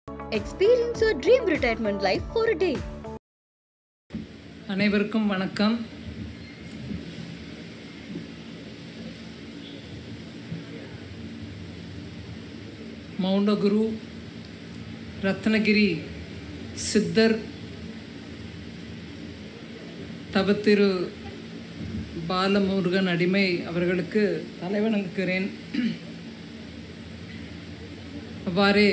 Experience your dream retirement life for a day. அனைவருக்கும் வணக்கம் மௌனகுரு ரத்னகிரி சித்தர் தவத்திரு பாலமுருகன் அடிமை அவர்களுக்கு தலைவணங்குகிறேன் அவ்வாறே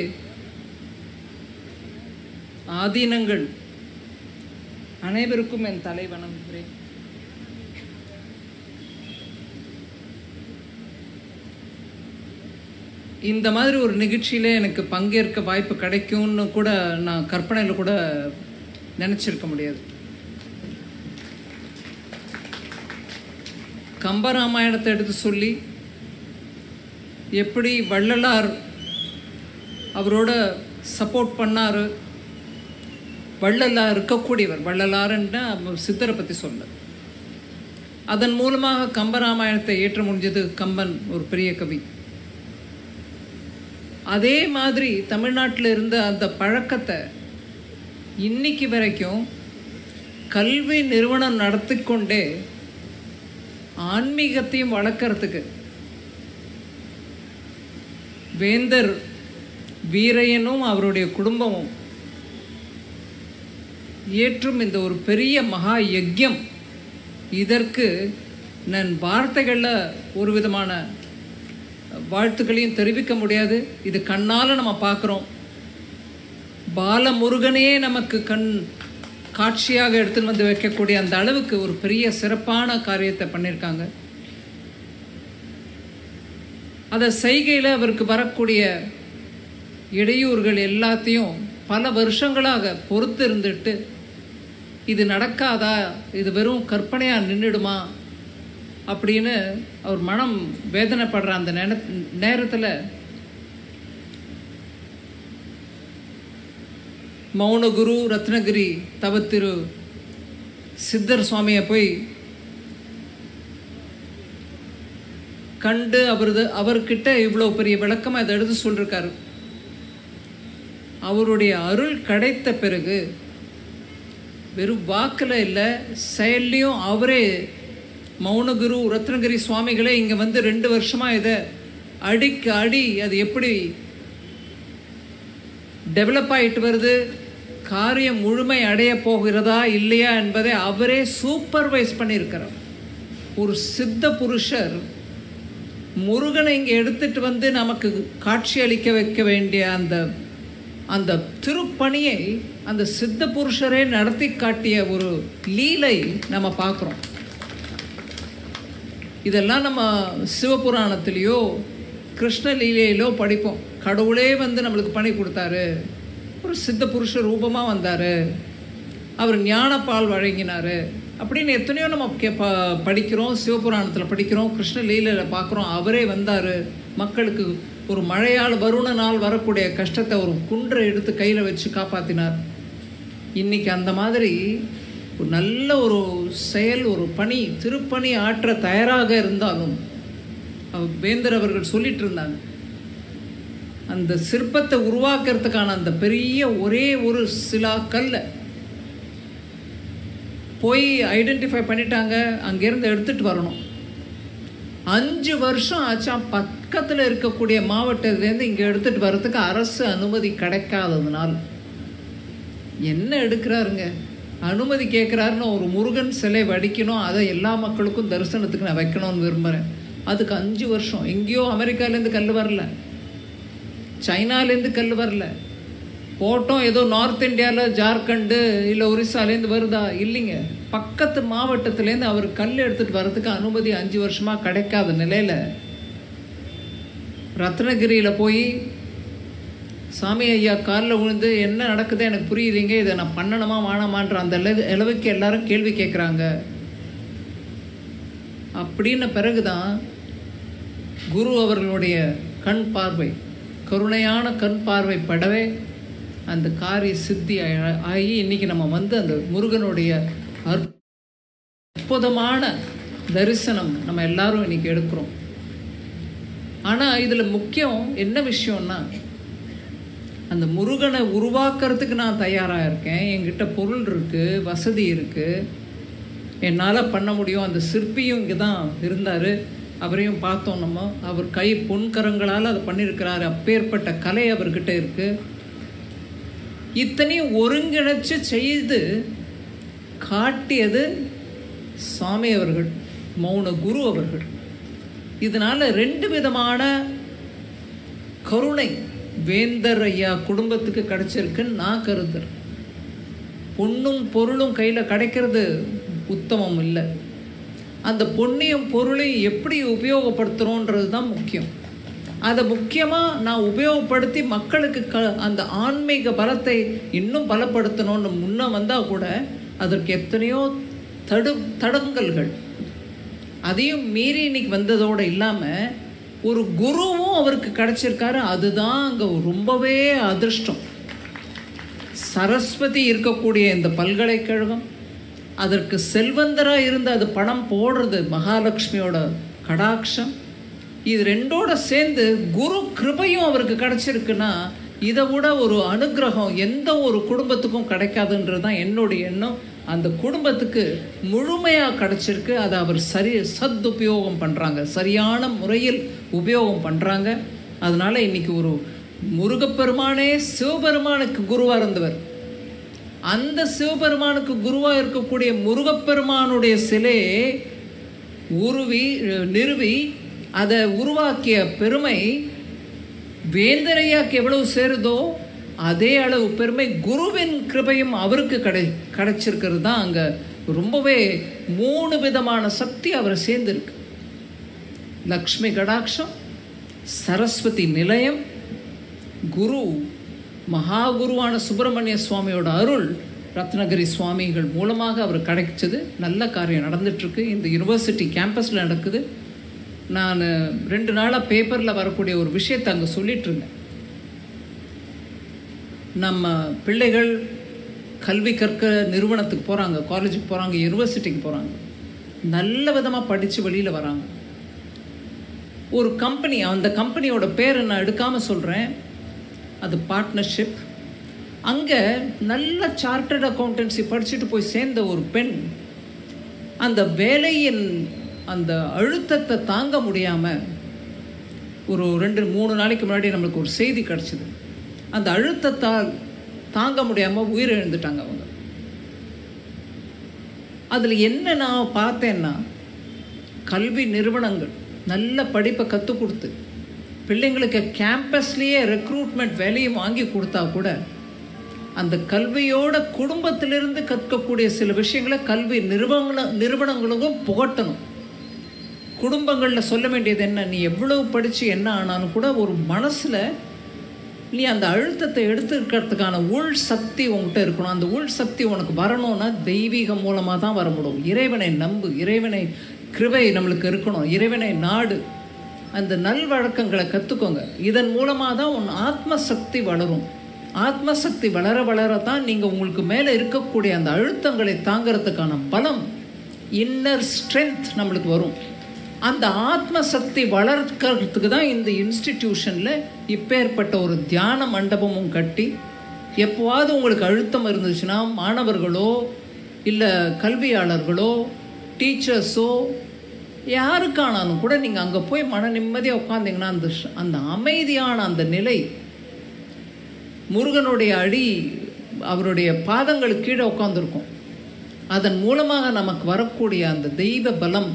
ஆதீனங்கள் அனைவருக்கும் என் தலை வணங்குகிறேன் இந்த மாதிரி ஒரு நிகழ்ச்சியில் எனக்கு பங்கேற்க வாய்ப்பு கிடைக்கும்னு கூட நான் கற்பனையில் கூட நினச்சிருக்க முடியாது கம்பராமாயணத்தை எடுத்து சொல்லி எப்படி வள்ளலார் அவரோட சப்போர்ட் பண்ணார் வள்ளலார் இருக்கக்கூடியவர் வள்ளலாருன்னா சித்தரை பற்றி சொல்ல அதன் மூலமாக கம்பராமாயணத்தை ஏற்ற முடிஞ்சது கம்பன் ஒரு பெரிய கவி அதே மாதிரி தமிழ்நாட்டில் இருந்த அந்த பழக்கத்தை இன்னைக்கு வரைக்கும் கல்வி நிறுவனம் நடத்தி கொண்டே ஆன்மீகத்தையும் வளர்க்கறதுக்கு வேந்தர் வீரையனும் அவருடைய குடும்பமும் ஏற்றும் இந்த ஒரு பெரிய மகா யஜ்யம் இதற்கு நான் வார்த்தைகளில் ஒரு விதமான வாழ்த்துக்களையும் தெரிவிக்க முடியாது இது கண்ணால் நம்ம பார்க்குறோம் பாலமுருகனையே நமக்கு கண் காட்சியாக எடுத்துன்னு வந்து வைக்கக்கூடிய அந்த அளவுக்கு ஒரு பெரிய சிறப்பான காரியத்தை பண்ணியிருக்காங்க அதை செய்கையில் அவருக்கு வரக்கூடிய இடையூறுகள் எல்லாத்தையும் பல வருஷங்களாக பொறுத்து இருந்துட்டு இது நடக்காதா இது வெறும் கற்பனையாக நின்றுடுமா அப்படின்னு அவர் மனம் வேதனைப்படுற அந்த நேர நேரத்தில் மௌனகுரு ரத்னகிரி தவத்திரு சித்தர் சுவாமியை போய் கண்டு அவரது அவர்கிட்ட இவ்வளோ பெரிய விளக்கமாக இதை எடுத்து சொல்லியிருக்காரு அவருடைய அருள் கிடைத்த பிறகு வெறும் வாக்கில் இல்லை செயல்லையும் அவரே மௌனகுரு ரத்னகிரி சுவாமிகளே இங்கே வந்து ரெண்டு வருஷமாக இதை அடிக்கு அடி அது எப்படி டெவலப் ஆகிட்டு வருது காரியம் முழுமை அடைய போகிறதா இல்லையா என்பதை அவரே சூப்பர்வைஸ் பண்ணியிருக்கிறார் ஒரு சித்த புருஷர் முருகனை இங்கே எடுத்துட்டு வந்து நமக்கு காட்சி அளிக்க வைக்க வேண்டிய அந்த அந்த திருப்பணியை அந்த சித்த புருஷரே நடத்தி காட்டிய ஒரு லீலை நம்ம பார்க்குறோம் இதெல்லாம் நம்ம சிவபுராணத்திலேயோ கிருஷ்ண லீலையிலோ படிப்போம் கடவுளே வந்து நம்மளுக்கு பணி கொடுத்தாரு ஒரு சித்த புருஷ ரூபமாக வந்தார் அவர் ஞானப்பால் வழங்கினார் அப்படின்னு எத்தனையோ நம்ம கே ப படிக்கிறோம் சிவபுராணத்தில் படிக்கிறோம் கிருஷ்ண லீலையில் பார்க்குறோம் அவரே வந்தார் மக்களுக்கு ஒரு மழையால் வருணனால் வரக்கூடிய கஷ்டத்தை ஒரு குன்றை எடுத்து கையில் வச்சு காப்பாற்றினார் இன்றைக்கி அந்த மாதிரி ஒரு நல்ல ஒரு செயல் ஒரு பணி திருப்பணி ஆற்ற தயாராக இருந்தாலும் வேந்தர் அவர்கள் சொல்லிட்டு இருந்தாங்க அந்த சிற்பத்தை உருவாக்குறதுக்கான அந்த பெரிய ஒரே ஒரு சிலா கல்லை போய் ஐடென்டிஃபை பண்ணிட்டாங்க அங்கேருந்து எடுத்துகிட்டு வரணும் அஞ்சு வருஷம் ஆச்சா பக்கத்தில் இருக்கக்கூடிய மாவட்டத்துலேருந்து இங்கே எடுத்துகிட்டு வர்றதுக்கு அரசு அனுமதி கிடைக்காததுனால் என்ன எடுக்கிறாருங்க அனுமதி கேட்குறாருன்னு ஒரு முருகன் சிலை வடிக்கணும் அதை எல்லா மக்களுக்கும் தரிசனத்துக்கு நான் வைக்கணும்னு விரும்புகிறேன் அதுக்கு அஞ்சு வருஷம் எங்கேயோ அமெரிக்காலேருந்து கல் வரல சைனாலேருந்து கல் வரல போட்டோம் ஏதோ நார்த் இந்தியாவில் ஜார்க்கண்டு இல்லை ஒரிசாலேருந்து வருதா இல்லைங்க பக்கத்து மாவட்டத்துலேருந்து அவர் கல் எடுத்துகிட்டு வர்றதுக்கு அனுமதி அஞ்சு வருஷமாக கிடைக்காத நிலையில் ரத்னகிரியில் போய் சாமி ஐயா காலில் விழுந்து என்ன நடக்குது எனக்கு புரியுதுங்க இதை நான் பண்ணணுமா வாணாமான்ற அந்த அளவுக்கு எல்லாரும் கேள்வி கேட்குறாங்க அப்படின்ன பிறகுதான் குரு அவர்களுடைய கண் பார்வை கருணையான கண் பார்வை படவே அந்த காரிய சித்தி ஆகி இன்னைக்கு நம்ம வந்து அந்த முருகனுடைய அற்புதமான தரிசனம் நம்ம எல்லாரும் இன்னைக்கு எடுக்கிறோம் ஆனால் இதில் முக்கியம் என்ன விஷயம்னா அந்த முருகனை உருவாக்குறதுக்கு நான் தயாராக இருக்கேன் என்கிட்ட பொருள் இருக்குது வசதி இருக்குது என்னால் பண்ண முடியும் அந்த சிற்பியும் இங்கே தான் இருந்தார் அவரையும் பார்த்தோம் நம்ம அவர் கை பொன்கரங்களால் அதை பண்ணியிருக்கிறாரு அப்பேற்பட்ட கலை அவர்கிட்ட இருக்குது இத்தனையும் ஒருங்கிணைச்சு செய்து காட்டியது சாமி அவர்கள் மௌன குரு அவர்கள் இதனால் ரெண்டு விதமான கருணை வேந்தர் ஐயா குடும்பத்துக்கு கிடைச்சிருக்குன்னு நான் கருதுறேன் பொண்ணும் பொருளும் கையில் கிடைக்கிறது உத்தமம் இல்லை அந்த பொண்ணையும் பொருளையும் எப்படி உபயோகப்படுத்துகிறோன்றது தான் முக்கியம் அதை முக்கியமாக நான் உபயோகப்படுத்தி மக்களுக்கு க அந்த ஆன்மீக பலத்தை இன்னும் பலப்படுத்தணும்னு முன்னே வந்தால் கூட அதற்கு எத்தனையோ தடு தடங்கல்கள் அதையும் மீறி இன்னைக்கு வந்ததோடு இல்லாமல் ஒரு குருவும் அவருக்கு கிடைச்சிருக்காரு அதுதான் அங்கே ரொம்பவே அதிர்ஷ்டம் சரஸ்வதி இருக்கக்கூடிய இந்த பல்கலைக்கழகம் அதற்கு செல்வந்தராக இருந்து அது பணம் போடுறது மகாலட்சுமியோட கடாட்சம் இது ரெண்டோட சேர்ந்து குரு கிருபையும் அவருக்கு கிடைச்சிருக்குன்னா இதை விட ஒரு அனுகிரகம் எந்த ஒரு குடும்பத்துக்கும் கிடைக்காதுன்றது தான் என்னுடைய எண்ணம் அந்த குடும்பத்துக்கு முழுமையாக கிடைச்சிருக்கு அதை அவர் சரி சத் உபயோகம் பண்ணுறாங்க சரியான முறையில் உபயோகம் பண்ணுறாங்க அதனால் இன்னைக்கு ஒரு முருகப்பெருமானே சிவபெருமானுக்கு குருவாக இருந்தவர் அந்த சிவபெருமானுக்கு குருவாக இருக்கக்கூடிய முருகப்பெருமானுடைய சிலையை உருவி நிறுவி அதை உருவாக்கிய பெருமை வேந்தரையாக்கு எவ்வளவு சேருதோ அதே அளவு பெருமை குருவின் கிருபையும் அவருக்கு கிடை கிடைச்சிருக்கிறது தான் அங்கே ரொம்பவே மூணு விதமான சக்தி அவரை சேர்ந்துருக்கு லக்ஷ்மி கடாட்சம் சரஸ்வதி நிலையம் குரு மகாகுருவான சுப்பிரமணிய சுவாமியோட அருள் ரத்னகிரி சுவாமிகள் மூலமாக அவர் கிடைச்சது நல்ல காரியம் நடந்துட்டுருக்கு இந்த யூனிவர்சிட்டி கேம்பஸில் நடக்குது நான் ரெண்டு நாளாக பேப்பரில் வரக்கூடிய ஒரு விஷயத்தை அங்கே சொல்லிகிட்ருந்தேன் நம்ம பிள்ளைகள் கல்வி கற்க நிறுவனத்துக்கு போகிறாங்க காலேஜுக்கு போகிறாங்க யூனிவர்சிட்டிக்கு போகிறாங்க நல்ல விதமாக படித்து வெளியில் வராங்க ஒரு கம்பெனி அந்த கம்பெனியோட பேரை நான் எடுக்காமல் சொல்கிறேன் அது பார்ட்னர்ஷிப் அங்கே நல்ல சார்ட்டர்ட் அக்கௌண்டன்சி படிச்சுட்டு போய் சேர்ந்த ஒரு பெண் அந்த வேலையின் அந்த அழுத்தத்தை தாங்க முடியாமல் ஒரு ரெண்டு மூணு நாளைக்கு முன்னாடி நம்மளுக்கு ஒரு செய்தி கிடச்சிது அந்த அழுத்தத்தால் தாங்க முடியாமல் உயிரிழந்துட்டாங்க அவங்க அதில் என்ன நான் பார்த்தேன்னா கல்வி நிறுவனங்கள் நல்ல படிப்பை கற்றுக் கொடுத்து பிள்ளைங்களுக்கு கேம்பஸ்லேயே ரெக்ரூட்மெண்ட் வேலையை வாங்கி கொடுத்தா கூட அந்த கல்வியோட குடும்பத்திலிருந்து கற்கக்கூடிய சில விஷயங்களை கல்வி நிறுவன நிறுவனங்களுக்கும் புகட்டணும் குடும்பங்களில் சொல்ல வேண்டியது என்ன நீ எவ்வளவு படித்து என்ன ஆனாலும் கூட ஒரு மனசில் நீ அந்த அழுத்தத்தை எடுத்துக்கிறதுக்கான உள் சக்தி உங்ககிட்ட இருக்கணும் அந்த உள் சக்தி உனக்கு வரணும்னா தெய்வீகம் மூலமாக தான் வர முடியும் இறைவனை நம்பு இறைவனை கிருபை நம்மளுக்கு இருக்கணும் இறைவனை நாடு அந்த நல்வழக்கங்களை கற்றுக்கோங்க இதன் மூலமாக தான் உன் ஆத்ம சக்தி வளரும் ஆத்ம சக்தி வளர வளர தான் நீங்கள் உங்களுக்கு மேலே இருக்கக்கூடிய அந்த அழுத்தங்களை தாங்கிறதுக்கான பலம் இன்னர் ஸ்ட்ரென்த் நம்மளுக்கு வரும் அந்த ஆத்ம சக்தி வளர்க்கறதுக்கு தான் இந்த இன்ஸ்டிடியூஷனில் இப்பேற்பட்ட ஒரு தியான மண்டபமும் கட்டி எப்போவாவது உங்களுக்கு அழுத்தம் இருந்துச்சுன்னா மாணவர்களோ இல்லை கல்வியாளர்களோ டீச்சர்ஸோ யாருக்கானாலும் கூட நீங்கள் அங்கே போய் மன நிம்மதியாக உட்காந்திங்கன்னா அந்த அந்த அமைதியான அந்த நிலை முருகனுடைய அடி அவருடைய பாதங்களுக்கு கீழே உட்காந்துருக்கும் அதன் மூலமாக நமக்கு வரக்கூடிய அந்த தெய்வ பலம்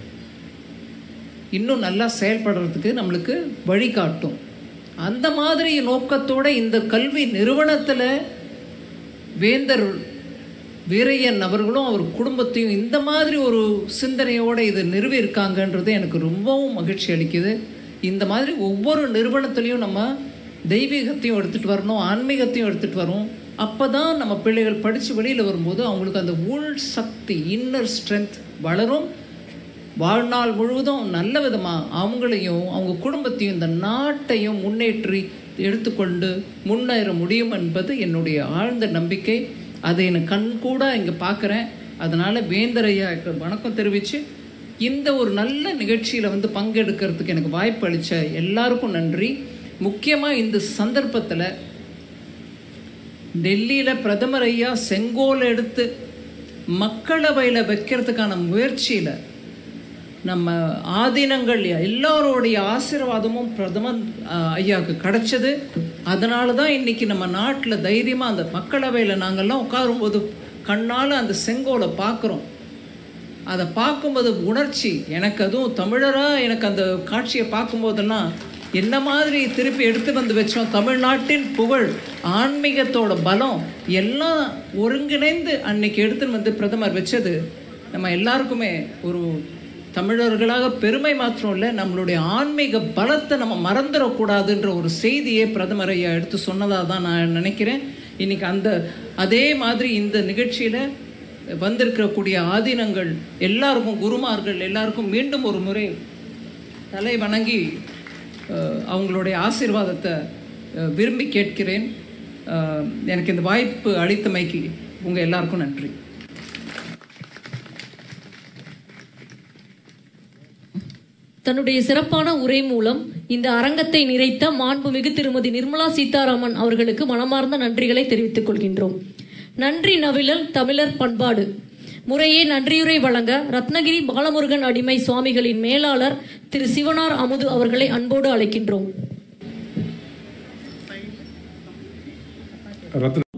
இன்னும் நல்லா செயல்படுறதுக்கு நம்மளுக்கு வழிகாட்டும் அந்த மாதிரி நோக்கத்தோட இந்த கல்வி நிறுவனத்தில் வேந்தர் வீரையன் அவர்களும் அவர் குடும்பத்தையும் இந்த மாதிரி ஒரு சிந்தனையோடு இது நிறுவியிருக்காங்கன்றது எனக்கு ரொம்பவும் மகிழ்ச்சி அளிக்குது இந்த மாதிரி ஒவ்வொரு நிறுவனத்துலேயும் நம்ம தெய்வீகத்தையும் எடுத்துகிட்டு வரணும் ஆன்மீகத்தையும் எடுத்துகிட்டு வரும் அப்போ தான் நம்ம பிள்ளைகள் படித்து வெளியில் வரும்போது அவங்களுக்கு அந்த உள் சக்தி இன்னர் ஸ்ட்ரென்த் வளரும் வாழ்நாள் முழுவதும் நல்ல விதமாக அவங்களையும் அவங்க குடும்பத்தையும் இந்த நாட்டையும் முன்னேற்றி எடுத்துக்கொண்டு முன்னேற முடியும் என்பது என்னுடைய ஆழ்ந்த நம்பிக்கை அதை எனக்கு கண்கூட இங்கே பார்க்குறேன் அதனால் வேந்தரையா வணக்கம் தெரிவித்து இந்த ஒரு நல்ல நிகழ்ச்சியில் வந்து பங்கெடுக்கிறதுக்கு எனக்கு வாய்ப்பு அளித்த எல்லாருக்கும் நன்றி முக்கியமாக இந்த சந்தர்ப்பத்தில் டெல்லியில் பிரதமர் ஐயா செங்கோல் எடுத்து மக்களவையில் வைக்கிறதுக்கான முயற்சியில் நம்ம ஆதீனங்கள் எல்லாரோடைய ஆசீர்வாதமும் பிரதமர் அஹ், ஐயாவுக்கு கிடைச்சது அதனால தான் இன்னைக்கு நம்ம நாட்டில் தைரியமாக அந்த மக்களவையில் நாங்கள்லாம் உட்காரும்போது கண்ணால் அந்த செங்கோலை பார்க்குறோம் அதை பார்க்கும்போது உணர்ச்சி எனக்கு அதுவும் தமிழராக எனக்கு அந்த காட்சியை பார்க்கும்போதெல்லாம் என்ன மாதிரி திருப்பி எடுத்து வந்து வச்சோம் தமிழ்நாட்டின் புகழ் ஆன்மீகத்தோட பலம் எல்லாம் ஒருங்கிணைந்து அன்னைக்கு எடுத்துன்னு வந்து பிரதமர் வச்சது நம்ம எல்லாருக்குமே ஒரு தமிழர்களாக பெருமை மாத்திரம் இல்லை நம்மளுடைய ஆன்மீக பலத்தை நம்ம மறந்துடக்கூடாதுன்ற ஒரு செய்தியை பிரதமர் ஐயா எடுத்து சொன்னதாக தான் நான் நினைக்கிறேன் இன்னைக்கு அந்த அதே மாதிரி இந்த நிகழ்ச்சியில் வந்திருக்கக்கூடிய ஆதீனங்கள் எல்லாருக்கும் குருமார்கள் எல்லாருக்கும் மீண்டும் ஒரு முறை தலை வணங்கி அஹ், அவங்களுடைய ஆசீர்வாதத்தை அஹ், விரும்பி கேட்கிறேன் அஹ், எனக்கு இந்த வாய்ப்பு அளித்தமைக்கு உங்கள் எல்லாருக்கும் நன்றி தன்னுடைய சிறப்பான உரை மூலம் இந்த அரங்கத்தை நிறைத்த மாண்புமிகு திருமதி நிர்மலா சீதாராமன் அவர்களுக்கு மனமார்ந்த நன்றிகளை தெரிவித்துக் கொள்கின்றோம் நன்றி நவிழல் தமிழர் பண்பாடு முறையே நன்றியுரை வழங்க ரத்னகிரி பாலமுருகன் அடிமை சுவாமிகளின் மேலாளர் திரு சிவனார் அமுது அவர்களை அன்போடு அழைக்கின்றோம் ரத்ன